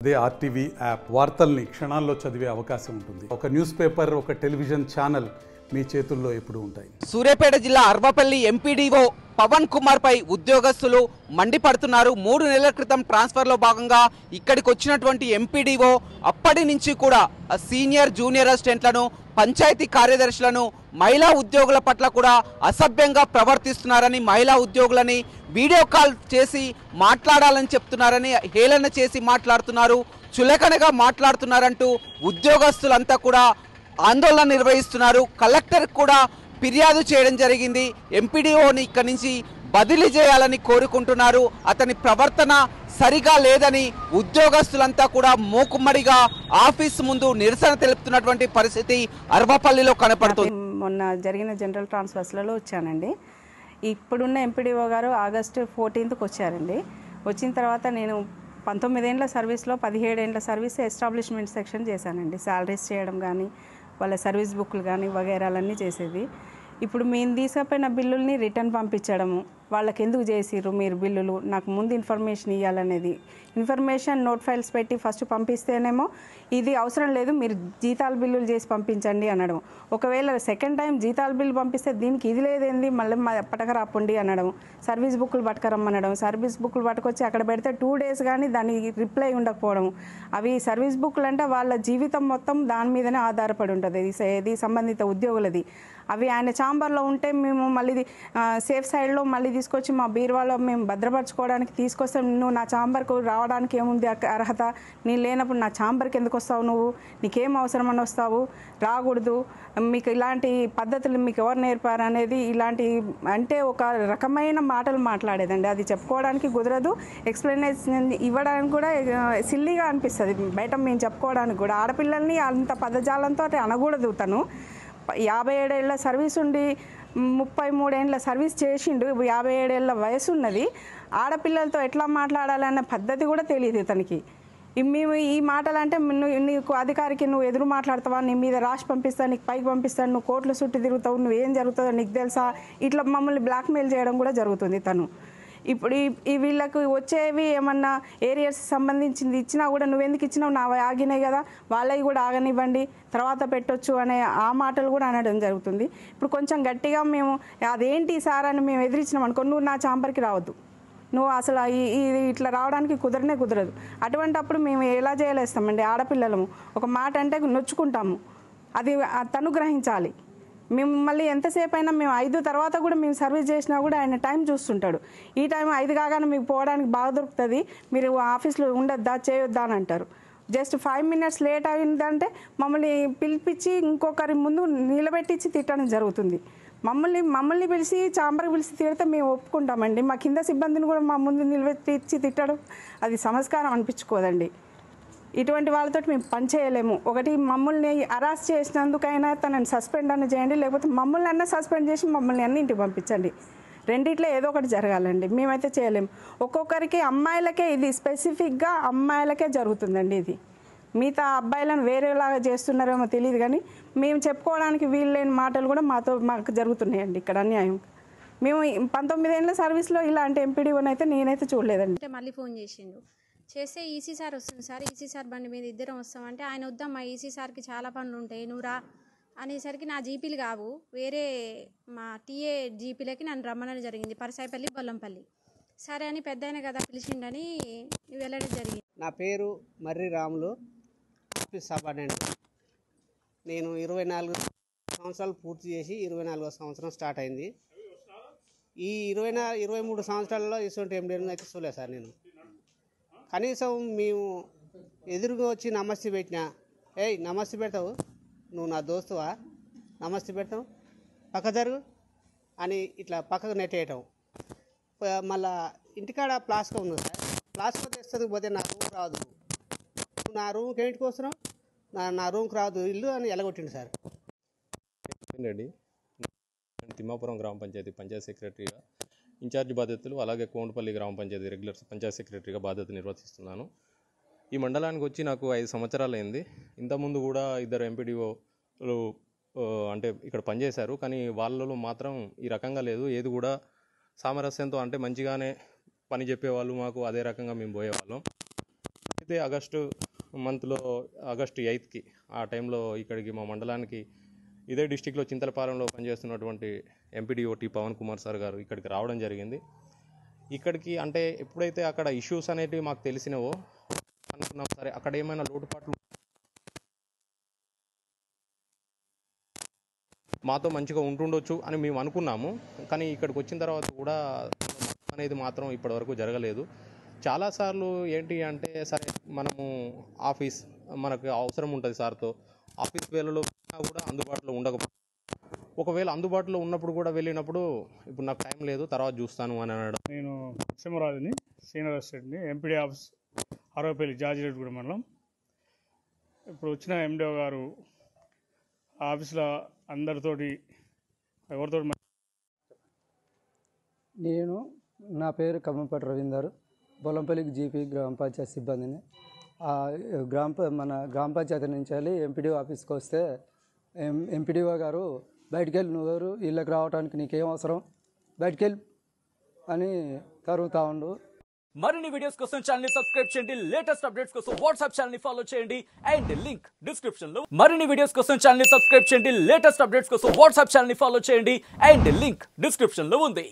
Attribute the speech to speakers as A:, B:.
A: అదే RTV app వార్తల్ని క్షణాల్లో చదివే అవకాశం ఉంటుంది ఒక న్యూస్ పేపర్ ఒక టెలివిజన్ ఛానల్ మీ చేతుల్లో ఎప్పుడూ ఉంటాయి
B: సూర్యాపేట జిల్లా అర్వపల్లి ఎంపీడీఓ పవన్ కుమార్ పై ఉద్యోగస్తులు మండిపడుతున్నారు మూడు నెలల క్రితం ట్రాన్స్ఫర్ లో భాగంగా ఇక్కడికి వచ్చినటువంటి ఎంపీడీఓ అప్పటి నుంచి కూడా ఆ సీనియర్ జూనియర్ అసిస్టెంట్లను పంచాయతీ కార్యదర్శులను మహిళా ఉద్యోగుల పట్ల కూడా అసభ్యంగా ప్రవర్తిస్తున్నారని మహిళా ఉద్యోగులని వీడియో కాల్ చేసి మాట్లాడాలని చెప్తున్నారని హేళన చేసి మాట్లాడుతున్నారు చులకనగా మాట్లాడుతున్నారంటూ ఉద్యోగస్తులంతా కూడా ఆందోళన నిర్వహిస్తున్నారు కలెక్టర్ కూడా ఫిర్యాదు చేయడం జరిగింది ఎంపీడీఓని ఇక్కడి నుంచి బదిలీ చేయాలని కోరుకుంటున్నారు అతని ప్రవర్తన సరిగా లేదని ఉద్యోగస్తులంతా కూడా మూకుమ్మడిగా ఆఫీస్ ముందు నిరసన తెలుపుతున్నటువంటి పరిస్థితి అర్వపల్లిలో కనపడుతుంది
C: మొన్న జరిగిన జనరల్ ట్రాన్స్ఫర్స్లలో వచ్చానండి ఇప్పుడున్న ఎంపీడీఓ గారు ఆగస్టు ఫోర్టీన్త్కి వచ్చారండి వచ్చిన తర్వాత నేను పంతొమ్మిదేండ్ల సర్వీస్లో పదిహేడేండ్ల సర్వీస్ ఎస్టాబ్లిష్మెంట్ సెక్షన్ చేశానండి శాలరీస్ చేయడం కానీ వాళ్ళ సర్వీస్ బుక్లు కానీ వగైరాలన్నీ చేసేది ఇప్పుడు మేము తీసుకుపోయిన బిల్లుల్ని రిటర్న్ పంపించడము వాళ్ళకి ఎందుకు చేసిర్రు మీరు బిల్లులు నాకు ముందు ఇన్ఫర్మేషన్ ఇవ్వాలనేది ఇన్ఫర్మేషన్ నోట్ ఫైల్స్ పెట్టి ఫస్ట్ పంపిస్తేనేమో ఇది అవసరం లేదు మీరు జీతాల బిల్లులు చేసి పంపించండి అనడం ఒకవేళ సెకండ్ టైం జీతాల బిల్లు పంపిస్తే దీనికి ఇది లేదేంది మళ్ళీ మా పటకరాపండి అనడం సర్వీస్ బుక్లు పట్టుకరమ్మనడం సర్వీస్ బుక్లు పట్టుకొచ్చి అక్కడ పెడితే టూ డేస్ కానీ దానికి రిప్లై ఉండకపోవడం అవి సర్వీస్ బుక్లు అంటే వాళ్ళ జీవితం మొత్తం దాని మీదనే ఆధారపడి ఉంటుంది ఇది సే- ఇది సంబంధిత ఉద్యోగులది అవి ఆయన ఛాంబర్లో ఉంటే మేము మళ్ళీ ఇది, ఆ, సేఫ్ సైడ్లో మళ్ళీ తీసుకొచ్చి మా బీరువాలో మేము భద్రపరచుకోవడానికి తీసుకొస్తే నువ్వు నా ఛాంబర్కు రావడానికి ఏముంది అక్క- అర్హత నీ లేనప్పుడు నా ఛాంబర్కి ఎందుకు వస్తావు నువ్వు నీకేం అవసరం అని వస్తావు రాకూడదు మీకు ఇలాంటి పద్ధతులు మీకు ఎవరు నేర్పారు అనేది ఇలాంటి అంటే ఒక రకమైన మాటలు మాట్లాడేదండి అది చెప్పుకోవడానికి కుదరదు ఎక్స్ప్లెనేషన్ ఇవ్వడానికి కూడా సిల్లీగా అనిపిస్తుంది బయట మేము చెప్పుకోవడానికి కూడా ఆడపిల్లల్ని అంత పదజాలంతో అనకూడదు తను యాభై ఏడేళ్ల సర్వీస్ ఉండి ముప్పై మూడేళ్ల సర్వీస్ చేసిండు యాభై ఏడేళ్ల వయసు ఉన్నది ఆడపిల్లలతో ఎట్లా మాట్లాడాలన్న పద్ధతి కూడా తెలియదు ఇతనికి ఈ మేము ఈ మాటలు అంటే నువ్వు నీకు అధికారికి నువ్వు ఎదురు మాట్లాడతావా నీ మీద రాసి పంపిస్తాను నీకు పైకి పంపిస్తాను నువ్వు కోర్టుల చుట్టూ తిరుగుతావు నువ్వు ఏం జరుగుతుందో నీకు తెలుసా ఇట్లా మమ్మల్ని బ్లాక్మెయిల్ చేయడం కూడా జరుగుతుంది తను ఇప్పుడు ఈ ఈ వీళ్ళకు వచ్చేవి ఏమన్నా ఏరియాస్ సంబంధించింది ఇచ్చినా కూడా నువ్వెందుకు ఇచ్చినావు నా ఆగినాయి కదా వాళ్ళవి కూడా ఆగనివ్వండి తర్వాత పెట్టొచ్చు అనే ఆ మాటలు కూడా అనడం జరుగుతుంది ఇప్పుడు కొంచెం గట్టిగా మేము అదేంటి సార్ అని మేము ఎదిరించినాం అనుకో నువ్వు నా చాంబర్కి రావద్దు నువ్వు అసలు ఈ- ఈ ఇట్లా రావడానికి కుదరనే కుదరదు అటువంటప్పుడు మేము ఎలా చేయలేస్తామండి ఆడపిల్లలము ఒక మాట అంటే నొచ్చుకుంటాము అది ఆ తను గ్రహించాలి మేము మళ్ళీ ఎంతసేపు అయినా మేము ఐదు తర్వాత కూడా మేము సర్వీస్ చేసినా కూడా ఆయన టైం చూస్తుంటాడు ఈ టైం ఐదు కాగానే మీకు పోవడానికి బాగా దొరుకుతుంది మీరు ఆఫీస్లో ఉండొద్దా చేయొద్దా అని అంటారు జస్ట్ ఫైవ్ మినిట్స్ లేట్ అయిందంటే మమ్మల్ని పిలిపించి ఇంకొకరి ముందు నిలబెట్టించి తిట్టడం జరుగుతుంది మమ్మల్ని మమ్మల్ని పిలిచి చాంబర్కి పిలిచి తిడితే మేము ఒప్పుకుంటామండి మా కింద సిబ్బందిని కూడా మా ముందు నిలబెట్టించి తిట్టడం అది సంస్కారం అనిపించుకోదండి ఇటువంటి వాళ్ళతో మేము పని చేయలేము ఒకటి మమ్మల్ని అరెస్ట్ చేసినందుకైనా తనని సస్పెండ్ అన్న చేయండి లేకపోతే మమ్మల్ని అన్న సస్పెండ్ చేసి మమ్మల్ని అన్ని ఇంటికి పంపించండి రెండిట్లో ఏదో ఒకటి జరగాలండి మేమైతే చేయలేము ఒక్కొక్కరికి అమ్మాయిలకే ఇది స్పెసిఫిక్గా అమ్మాయిలకే జరుగుతుందండి ఇది మిగతా అబ్బాయిలను వేరేలాగా చేస్తున్నారేమో తెలియదు కానీ మేము చెప్పుకోవడానికి వీల్లేని మాటలు కూడా మాతో మాకు జరుగుతున్నాయండి ఇక్కడ అన్యాయం మేము పంతొమ్మిదేళ్ళ సర్వీస్లో ఇలాంటి ఎంపీడీఓని అయితే నేనైతే చూడలేదండి
D: అంటే మళ్ళీ ఫోన్ చేసిండు చేస్తే ఈసీ సార్ వస్తుంది సార్ ఈసీ సార్ బండి మీద ఇద్దరం వస్తామంటే ఆయన వద్దమ్మా ఈసీ సార్కి చాలా పనులు ఉంటాయి నువ్వు రా అనేసరికి నా జీపీలు కావు వేరే మా టీఏ జీపీలకి నన్ను రమ్మనని జరిగింది పరసాయిపల్లి బొల్లంపల్లి సరే అని పెద్ద ఆయన కదా పిలిచిండని వెళ్ళడం జరిగింది
E: నా పేరు మర్రి రాములు ఆఫీస్ సబార్డినేట్ నేను ఇరవై నాలుగు సంవత్సరాలు పూర్తి చేసి ఇరవై నాలుగో సంవత్సరం స్టార్ట్ అయింది ఈ ఇరవై నా ఇరవై మూడు సంవత్సరాలలో ఇటువంటి ఎండీని అయితే చూడలేదు సార్ నేను కనీసం మేము ఎదురుగా వచ్చి నమస్తే పెట్టినా ఏయ్ నమస్తే పెడతావు నువ్వు నా దోస్తువా నమస్తే పెడతావు పక్క జరుగు అని ఇట్లా పక్కకు నెట్టేయటం ప- మళ్ళా ఇంటికాడ ప్లాస్కో ఉంది సార్ ప్లాస్కో తెస్తుంది పోతే నా రూమ్ రాదు నువ్వు నా రూమ్కి ఏంటికి వస్తున్నావు నా నా రూమ్కి రాదు ఇల్లు అని ఎలగొట్టిండు సార్
F: రెడ్డి నేను తిమ్మాపురం గ్రామ పంచాయతీ పంచాయత్ సెక్రటరీగా ఇన్ఛార్జ్ బాధ్యతలు అలాగే కోండపల్లి గ్రామ పంచాయతీ రెగ్యులర్ పంచాయత్ సెక్రటరీగా బాధ్యత నిర్వర్తిస్తున్నాను ఈ మండలానికి వచ్చి నాకు ఐదు సంవత్సరాలు అయింది ఇంతకుముందు కూడా ఇద్దరు ఎంపీడీఓలు అంటే ఇక్కడ పనిచేశారు కానీ వాళ్ళలో మాత్రం ఈ రకంగా లేదు ఏది కూడా సామరస్యంతో అంటే మంచిగానే పని చెప్పేవాళ్ళు మాకు అదే రకంగా మేము పోయేవాళ్ళం అయితే ఆగస్టు మంత్లో ఆగస్టు ఎయిత్కి ఆ టైంలో ఇక్కడికి మా మండలానికి ఇదే డిస్టిక్లో చింతలపాలెంలో పనిచేస్తున్నటువంటి MPDO T Pavan Kumar sir garu ఇక్కడికి రావడం జరిగింది ఇక్కడికి అంటే ఎప్పుడైతే అక్కడ ఇష్యూస్ అనేటివి మాకు తెలిసినవో అనుకున్నాం సరే అక్కడ ఏమైనా లోటుపాట్లు మాతో మంచిగా ఉంటుండొచ్చు అని మేము అనుకున్నాము కానీ ఇక్కడికి వచ్చిన తర్వాత కూడా అనేది మాత్రం ఇప్పటివరకు జరగలేదు చాలాసార్లు ఏంటి అంటే సరే మనము ఆఫీస్ మనకు అవసరం ఉంటుంది సార్తో ఆఫీస్ వేళలో వెళ్ళినా కూడా అందుబాటులో ఉండకపో ఒకవేళ అందుబాటులో ఉన్నప్పుడు కూడా వెళ్ళినప్పుడు ఇప్పుడు నాకు టైం లేదు తర్వాత చూస్తాను అని అనడం
G: నేను సింహరాజుని సీనియర్ అసిస్టెంట్ని ఎంపీడీ ఆఫీస్ అరవపల్లి జాజిరెడ్డిగూడ మండలం ఇప్పుడు వచ్చిన ఎండిఓ గారు ఆఫీస్లో అందరితోటి ఎవరితో
H: నేను నా పేరు కమ్మంపాటి రవీందర్ బొలంపల్లికి జీపీ గ్రామ పంచాయతీ సిబ్బందిని ఆ గ్రామ ప- మన గ్రామ పంచాయతీ నుంచి వెళ్ళి ఎంపీడీఓ ఆఫీస్కి వస్తే ఎం ఎంపీడీఓ గారు బయటికి వెళ్ళి నువ్వెవరు ఇళ్ళకి రావడానికి నీకేం అవసరం బయటికి వెళ్ళి అని తరుగుతూ ఉండు
I: మరిన్ని వీడియోస్ కోసం ఛానల్ ని సబ్స్క్రైబ్ చేయండి లేటెస్ట్ అప్డేట్స్ కోసం వాట్సాప్ ఛానల్ ని ఫాలో చేయండి అండ్ లింక్ డిస్క్రిప్షన్ లో మరిన్ని వీడియోస్ కోసం ఛానల్ ని సబ్స్క్రైబ్ చేయండి లేటెస్ట్ అప్డేట్స్ కోసం వాట్సాప్ ఛానల్ ని ఫాలో చేయండి అండ్ లింక్ డిస్క్రిప్షన్ లో ఉంది